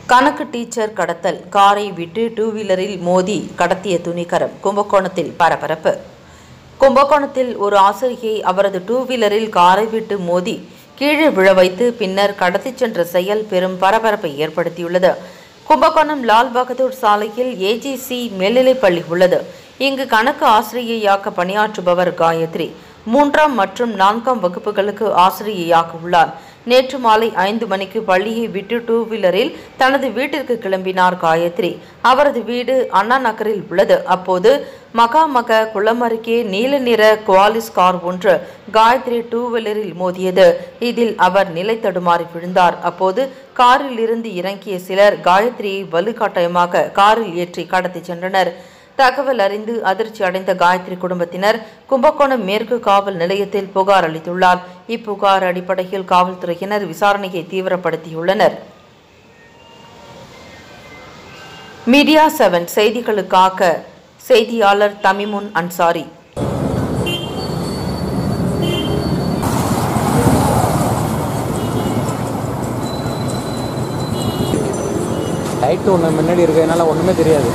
கணக்கு டீச்சர் கடத்தல் காரை விட்டு டூ வீலரில் மோதி கடத்திய துணிகரம் கும்பகோணத்தில் பரபரப்பு கும்பகோணத்தில் ஒரு ஆசிரியை அவரது டூ வீலரில் காரை விட்டு மோதி கீழே விழ வைத்து பின்னர் கடத்திச் சென்ற செயல் பெரும் பரபரப்பை ஏற்படுத்தியுள்ளது கும்பகோணம் லால் பகதூர் சாலையில் ஏஜிசி மேல்நிலைப்பள்ளி உள்ளது இங்கு கணக்கு ஆசிரியையாக்க பணியாற்றுபவர் காயத்ரி மூன்றாம் மற்றும் நான்காம் வகுப்புகளுக்கு ஆசிரியையாக உள்ளார் நேற்று மாலை ஐந்து மணிக்கு பள்ளியை விட்டு டூ வீலரில் தனது வீட்டிற்கு கிளம்பினார் காயத்ரி அவரது வீடு அண்ணா நகரில் உள்ளது அப்போது மகாமக குளம் அருகே நீல நிற குவாலிஸ் கார் ஒன்று காயத்ரி டூ வீலரில் மோதியது இதில் அவர் நிலை தடுமாறி விழுந்தார் அப்போது காரில் இருந்து இறங்கிய சிலர் காயத்ரியை வலுக்கட்டாயமாக காரில் ஏற்றி கடத்திச் சென்றனர் தகவல் அறிந்து அதிர்ச்சி அடைந்த காயத்ரி குடும்பத்தினர் கும்பகோணம் மேற்கு காவல் நிலையத்தில் புகார் அளித்துள்ளார் இப்புகார் அடிப்படையில் காவல்துறையினர் விசாரணையை தீவிரப்படுத்தியுள்ளனர் மீடியா செவன் செய்திகளுக்காக செய்தியாளர் தமிமுன் அன்சாரி லைட்டு ஒன்று முன்னாடி இருக்கிறதுனால ஒன்றுமே தெரியாது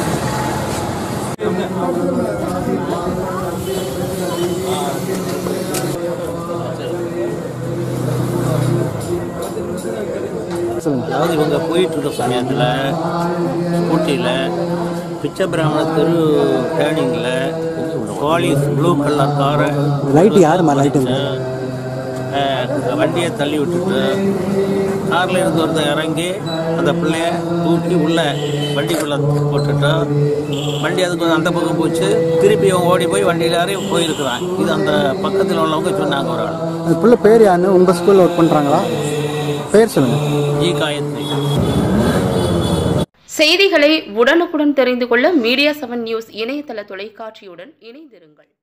சொல்லுங்க அதாவது இவங்க போயிட்டு இருக்க சமயத்தில் ஸ்கூட்டியில் பிச்சை பிராமண தெரு டேர்னிங்கில் பாலிஸ் ப்ளூ கலர் காரை லைட்டு யாரும்மா லைட்டு வண்டியை தள்ளி விட்டுட்டு காரில் இருந்து ஒருத்தன் இறங்கி அந்த பிள்ளைய தூக்கி உள்ள வண்டிக்குள்ளே போட்டுட்டு வண்டி அதுக்கு அந்த பக்கம் போச்சு திருப்பி அவன் ஓடி போய் வண்டியில் ஏறி போயிருக்கிறான் இது அந்த பக்கத்தில் உள்ளவங்க சொன்னாங்க ஒரு ஆள் அந்த பிள்ளை பேர் யாருன்னு உங்கள் ஸ்கூலில் ஒர்க் பண்ணுறாங்களா பேர் சொல்லுங்கள் ஜி காயத்ரி செய்திகளை உடனுக்குடன் தெரிந்து கொள்ள மீடியா செவன் நியூஸ் இணையதள தொலைக்காட்சியுடன் இணைந்திருங்கள்